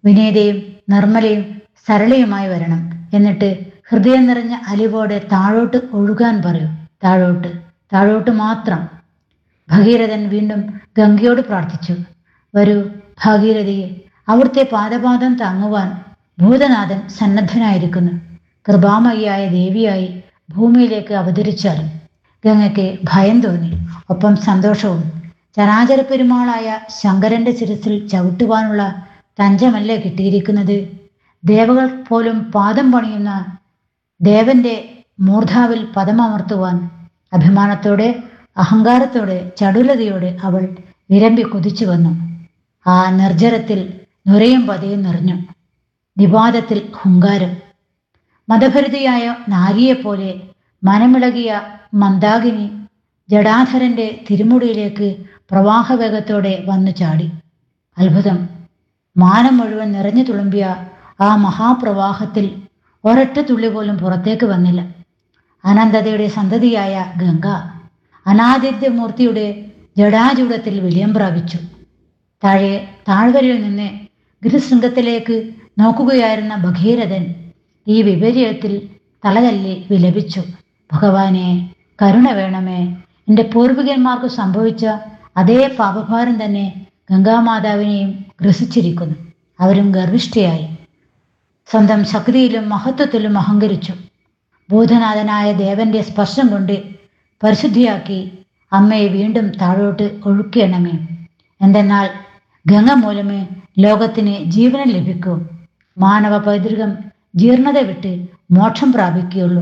വിനീതയും നിർമ്മലയും സരളയുമായി വരണം എന്നിട്ട് ഹൃദയം നിറഞ്ഞ അലിവോടെ താഴോട്ട് ഒഴുകാൻ പറയൂ താഴോട്ട് താഴോട്ട് മാത്രം ഭഗീരഥൻ വീണ്ടും ഗംഗയോട് പ്രാർത്ഥിച്ചു വരൂ ഭാഗീരഥിയെ അവിടുത്തെ പാദപാദം താങ്ങുവാൻ ഭൂതനാഥൻ സന്നദ്ധനായിരിക്കുന്നു കൃപാമയിയായ ദേവിയായി ഭൂമിയിലേക്ക് അവതരിച്ചാലും ഗംഗയ്ക്ക് ഭയം തോന്നി ഒപ്പം സന്തോഷവും ചരാചര പെരുമാളായ ശങ്കരന്റെ ശിരസിൽ ചവിട്ടുവാനുള്ള തഞ്ചമല്ലേ കിട്ടിയിരിക്കുന്നത് ദേവകൾ പോലും പാദം പണിയുന്ന ദേവന്റെ മൂർധാവിൽ പദമമർത്തുവാൻ അഭിമാനത്തോടെ അഹങ്കാരത്തോടെ ചടുലതയോടെ അവൾ വിരമ്പി കുതിച്ചു വന്നു ആ നിർജ്ജരത്തിൽ നുരയും പതയും നിറഞ്ഞു നിവാദത്തിൽ ഹുങ്കാരം മതഭരിതയായ നാരിയെപ്പോലെ മനമിളകിയ മന്ദാകിനി ജഡാധരന്റെ തിരുമുടിയിലേക്ക് പ്രവാഹവേഗത്തോടെ വന്നു ചാടി അത്ഭുതം മാനം മുഴുവൻ നിറഞ്ഞു തുളുമ്പിയ ആ മഹാപ്രവാഹത്തിൽ ഒരൊറ്റ തുള്ളി പോലും പുറത്തേക്ക് വന്നില്ല അനന്തതയുടെ സന്തതിയായ ഗംഗ അനാദിത്യമൂർത്തിയുടെ ജഡാചൂടത്തിൽ വിലയം പ്രാപിച്ചു താഴെ താഴ്വരയിൽ നിന്ന് ഗിരിശൃംഗത്തിലേക്ക് നോക്കുകയായിരുന്ന ഭഗീരഥൻ ഈ വിപര്യത്തിൽ തലതല്ലി വിലപിച്ചു ഭഗവാനെ കരുണ വേണമേ എൻ്റെ പൂർവികന്മാർക്ക് സംഭവിച്ച അതേ പാപഭാരം തന്നെ ഗംഗാമാതാവിനെയും ഗ്രസിച്ചിരിക്കുന്നു അവരും ഗർഭിഷ്ഠയായി സ്വന്തം ശക്തിയിലും മഹത്വത്തിലും അഹങ്കരിച്ചു ഭൂതനാഥനായ ദേവന്റെ സ്പർശം കൊണ്ട് പരിശുദ്ധിയാക്കി അമ്മയെ വീണ്ടും താഴോട്ട് ഒഴുക്കിയണമേ എന്തെന്നാൽ ഗംഗ മൂലമേ ലോകത്തിന് ജീവനം ലഭിക്കൂ മാനവ പൈതൃകം ജീർണത വിട്ട് മോക്ഷം പ്രാപിക്കുകയുള്ളൂ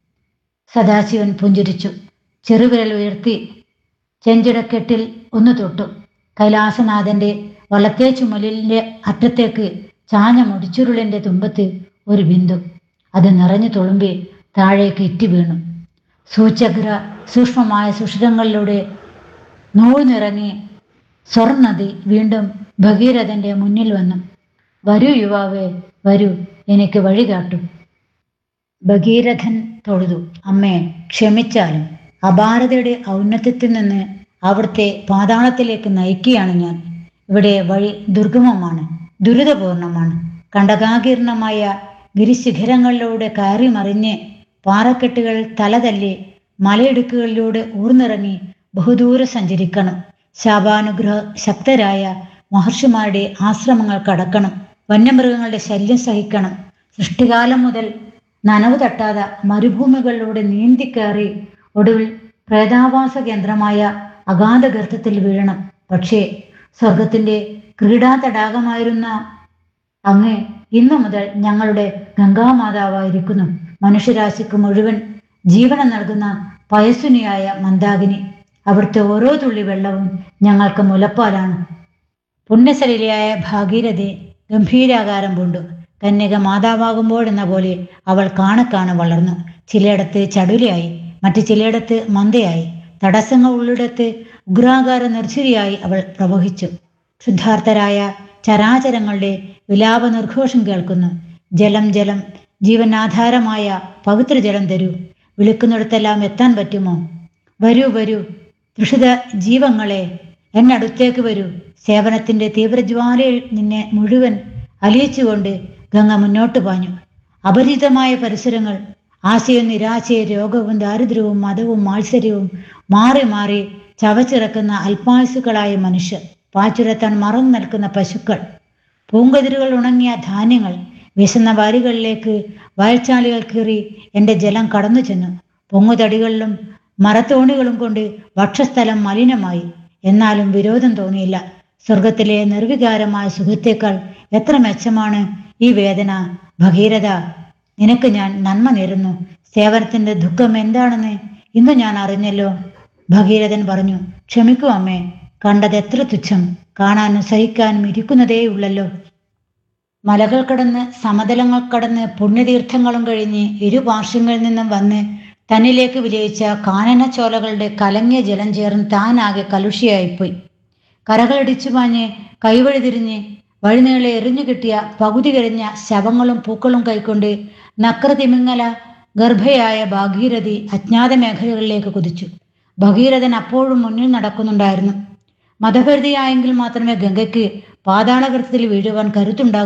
സദാശിവൻ പുഞ്ചിരിച്ചു ചെറുവിരൽ ഉയർത്തി ചെഞ്ചിടക്കെട്ടിൽ ഒന്ന് തൊട്ടു കൈലാസനാഥന്റെ വലത്തേ ചുമലിന്റെ അറ്റത്തേക്ക് ചാഞ്ഞ മുടിച്ചുരുളിന്റെ തുമ്പത്ത് ഒരു ബിന്ദു അത് നിറഞ്ഞു തുളുമ്പി താഴേക്ക് ഇറ്റി വീണു സൂചഗ്ര സൂക്ഷ്മമായ സുഷിരങ്ങളിലൂടെ നൂഴ്ന്നിറങ്ങി സ്വർണനദി വീണ്ടും ഭഗീരഥന്റെ മുന്നിൽ വന്നു വരൂ യുവാവേ വരൂ എനിക്ക് വഴി കാട്ടു ഭഗീരഥൻ തൊഴുതു അമ്മേ ക്ഷമിച്ചാലും അപാരതയുടെ ഔന്നത്യത്തിൽ നിന്ന് അവിടുത്തെ പാതാളത്തിലേക്ക് നയിക്കുകയാണ് ഞാൻ ഇവിടെ വഴി ദുർഗമമാണ് ദുരിതപൂർണമാണ് കണ്ടകാകീർണമായ ഗിരിശിഖരങ്ങളിലൂടെ കയറി മറിഞ്ഞ് പാറക്കെട്ടുകൾ തലതല്ലി മലയിടുക്കുകളിലൂടെ ഊർന്നിറങ്ങി ബഹുദൂരം സഞ്ചരിക്കണം ശാപാനുഗ്രഹ ശക്തരായ മഹർഷിമാരുടെ ആശ്രമങ്ങൾ കടക്കണം വന്യമൃഗങ്ങളുടെ ശല്യം സഹിക്കണം സൃഷ്ടികാലം മുതൽ നനവ് തട്ടാതെ മരുഭൂമികളിലൂടെ നീന്തിക്കയറി ഒടുവിൽ പ്രേതാവാസ കേന്ദ്രമായ അഗാധ ഗർത്തത്തിൽ വീഴണം പക്ഷേ സ്വർഗത്തിന്റെ ക്രീഡാ തടാകമായിരുന്ന അങ്ങ് ഇന്നു മുതൽ ഞങ്ങളുടെ ഗംഗാമാതാവായിരിക്കുന്നു മനുഷ്യരാശിക്ക് മുഴുവൻ ജീവനം നൽകുന്ന പയസ്സുനിയായ മന്ദാകിനി അവിടുത്തെ ഓരോ തുള്ളി വെള്ളവും ഞങ്ങൾക്ക് മുലപ്പാലാണ് പുണ്യസലിലയായ ഭാഗീരഥി ഗംഭീരാകാരം പൂണ്ടു കന്യക മാതാവാകുമ്പോഴെന്ന പോലെ അവൾ കാണക്കാണ് വളർന്നു ചിലയിടത്ത് ചടുലയായി മറ്റു ചിലയിടത്ത് മന്ദയായി തടസ്സങ്ങൾ ഉള്ളിടത്ത് ഉഗ്രാകാര നിർജ്ജരിയായി അവൾ പ്രവഹിച്ചു ശുദ്ധാർത്ഥരായ ചരാചരങ്ങളുടെ വിലാപ നിർഘോഷം കേൾക്കുന്നു ജലം ജലം ജീവനാധാരമായ പവിത്ര ജലം തരൂ വിളിക്കുന്നിടത്തെല്ലാം എത്താൻ പറ്റുമോ വരൂ വരൂ തൃഷിത ജീവങ്ങളെ എന്നടുത്തേക്ക് വരൂ സേവനത്തിന്റെ തീവ്രജ്വാലയിൽ നിന്നെ മുഴുവൻ അലിയിച്ചുകൊണ്ട് ഗംഗ മുന്നോട്ട് പാഞ്ഞു അപരിചിതമായ പരിസരങ്ങൾ ആശയവും നിരാശയും രോഗവും ദാരിദ്ര്യവും മതവും മാത്സര്യവും മാറി മാറി ചവച്ചിറക്കുന്ന അല്പായുസുകളായ മനുഷ്യർ പാച്ചുരത്താൻ മറന്നു നിൽക്കുന്ന പശുക്കൾ പൂങ്കതിരുകൾ ഉണങ്ങിയ ധാന്യങ്ങൾ വിശന്ന വാരികളിലേക്ക് വയൽച്ചാലുകൾ കീറി എൻ്റെ ജലം കടന്നു ചെന്നു പൊങ്ങുതടികളിലും മരത്തോണികളും കൊണ്ട് വക്ഷസ്ഥലം മലിനമായി എന്നാലും വിരോധം തോന്നിയില്ല സ്വർഗത്തിലെ നിർവികാരമായ സുഖത്തേക്കാൾ എത്ര മെച്ചമാണ് ഈ വേദന ഭഗീരഥ നിനക്ക് ഞാൻ നന്മ നേരുന്നു സേവനത്തിന്റെ ദുഃഖം എന്താണെന്ന് ഇന്ന് ഞാൻ അറിഞ്ഞല്ലോ ഭഗീരഥൻ പറഞ്ഞു ക്ഷമിക്കൂ അമ്മേ കണ്ടത് എത്ര തുച്ഛം കാണാനും സഹിക്കാനും ഇരിക്കുന്നതേയുള്ളല്ലോ മലകൾ കടന്ന് സമതലങ്ങൾ കടന്ന് പുണ്യതീർത്ഥങ്ങളും കഴിഞ്ഞ് ഇരുപാർശ്വങ്ങളിൽ നിന്നും വന്ന് തന്നിലേക്ക് വിജയിച്ച കാനനച്ചോലകളുടെ കലങ്ങിയ ജലം ചേർന്ന് താനാകെ കലുഷിയായിപ്പോയി കരകളിടിച്ചു പാഞ്ഞ് കൈവഴി തിരിഞ്ഞ് വഴിനീളെ എറിഞ്ഞു കിട്ടിയ പകുതി കരിഞ്ഞ ശവങ്ങളും പൂക്കളും കൈക്കൊണ്ട് നക്രതിമിങ്ങല ഗർഭയായ ഭാഗീരഥി അജ്ഞാത മേഖലകളിലേക്ക് കുതിച്ചു ഭഗീരഥൻ അപ്പോഴും മുന്നിൽ നടക്കുന്നുണ്ടായിരുന്നു മതഭരിതയായെങ്കിൽ മാത്രമേ ഗംഗയ്ക്ക് പാതാളകൃത്യത്തിൽ വീഴുവാൻ കരുത്തുണ്ടാകൂ